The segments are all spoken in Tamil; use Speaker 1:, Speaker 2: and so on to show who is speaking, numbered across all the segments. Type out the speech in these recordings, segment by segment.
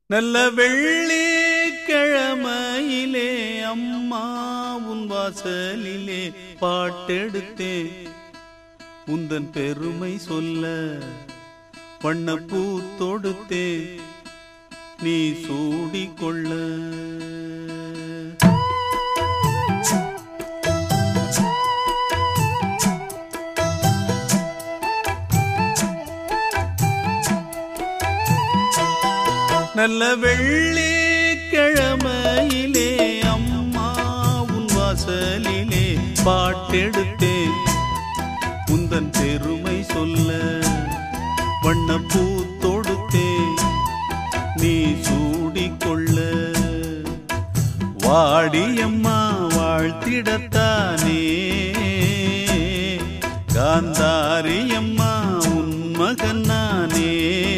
Speaker 1: நல்ல வெள்ளி கிழமையிலே அம்மா உன் வாசலிலே பாட்டெடுத்தேன் உந்தன் பெருமை சொல்ல வண்ணப்பூ தொடுத்தேன் நீ சூடிக்கொள்ள நல்ல வெள்ளி கிழமையிலே அம்மா உன் வாசலிலே பாட்டெடுத்தேன் உந்தன் பெருமை சொல்ல வண்ணப்பூ தொடுத்தேன் நீ சூடிக்கொள்ள வாடியம்மா வாழ்த்திடத்தானே காந்தாரியம்மா உன் மகன் நானே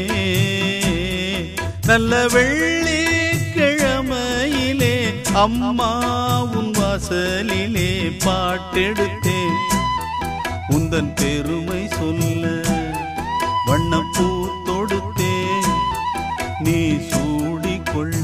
Speaker 1: நல்ல வெள்ளி கிழமையிலே அம்மா உன் வாசலிலே பாட்டெடுத்தேன் உந்தன் பெருமை சொல்ல வண்ணப்பூ தொடுத்தேன் நீ சூடிக்கொள்ள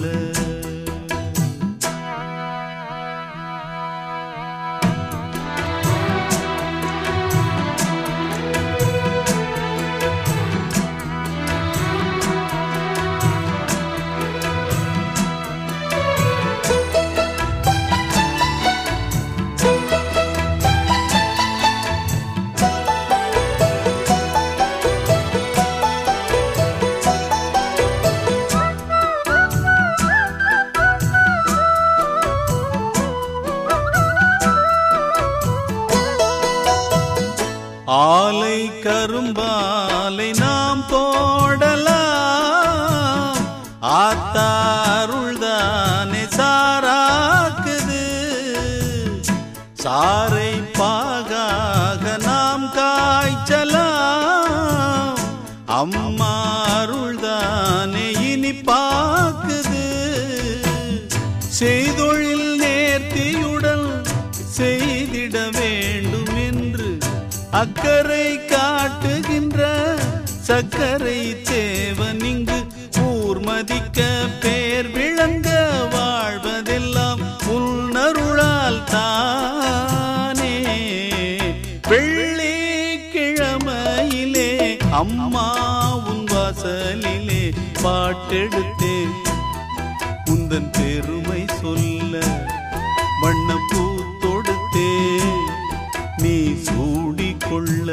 Speaker 1: ஆலை கரும்பாலை நாம் போடலாம் ஆத்தாருள்தானே சாராக்குது சாரை பாகாக நாம் காய்ச்சலாம் அம்மா அருள்தானே இனி பாக்குது செய்தொழில் நேர்த்தியுடன் செய்திட வேண்டும் என்று அக்கறை காட்டுகின்ற சக்கரை தேவன் இங்கு ஊர்மதிக்க பேர் விளங்க வாழ்வதெல்லாம் உள்நருளால் தானே வெள்ளி கிழமையிலே அம்மா உன் வாசலிலே பாட்டெடுத்தேன் உந்தன் பெருமை சொல்ல வண்ணப்பூ தொடுத்தே நீ சூடிக்கொள்ள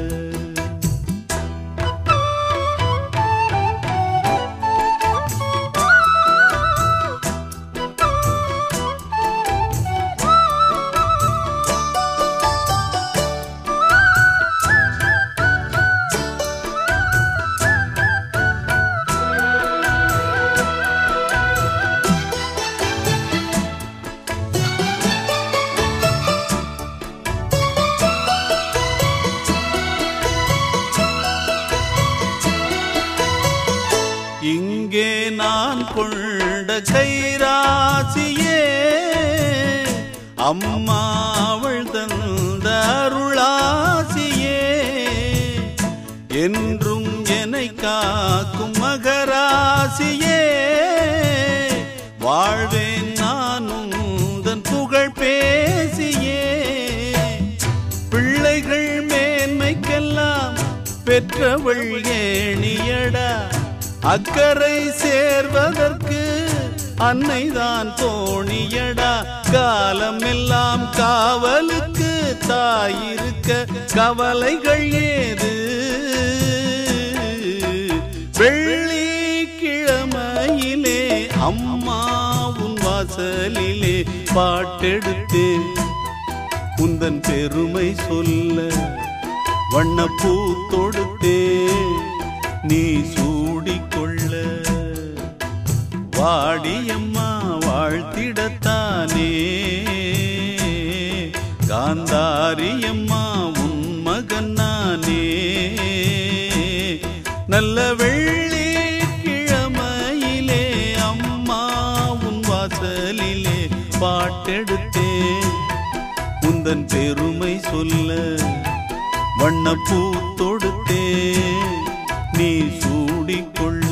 Speaker 1: இங்கே நான் கொண்ட கைராசியே அம்மா அவள் தந்த அருளாசியே என்றும் என்னை காக்கும் மகராசியே வாழ்வேன் நானும் உந்தன் புகழ் பேசியே பிள்ளைகள் மேன்மைக்கெல்லாம் பெற்றவள் ஏணியடா அக்கறை சேர்வதற்கு அன்னைதான் தோணியடா காலம் எல்லாம் காவலுக்கு தாயிருக்க கவலைகள் ஏது வெள்ளி கிழமையிலே அம்மா உன் வாசலிலே பாட்டெடுத்தேன் உந்தன் பெருமை சொல்ல வண்ணப்பூ தொடுத்தே நீ சூடிக்கொள்ள வாடியம்மா வாழ்த்திடத்தானே காந்தாரியம்மா உன் மகன் நானே நல்ல வெள்ளி கிழமையிலே அம்மா உன் வாசலிலே பாட்டெடுத்தேன் உந்தன் பெருமை சொல்ல வண்ணப்பூ தொடுத்தே நீ சூடிக்கொள்ள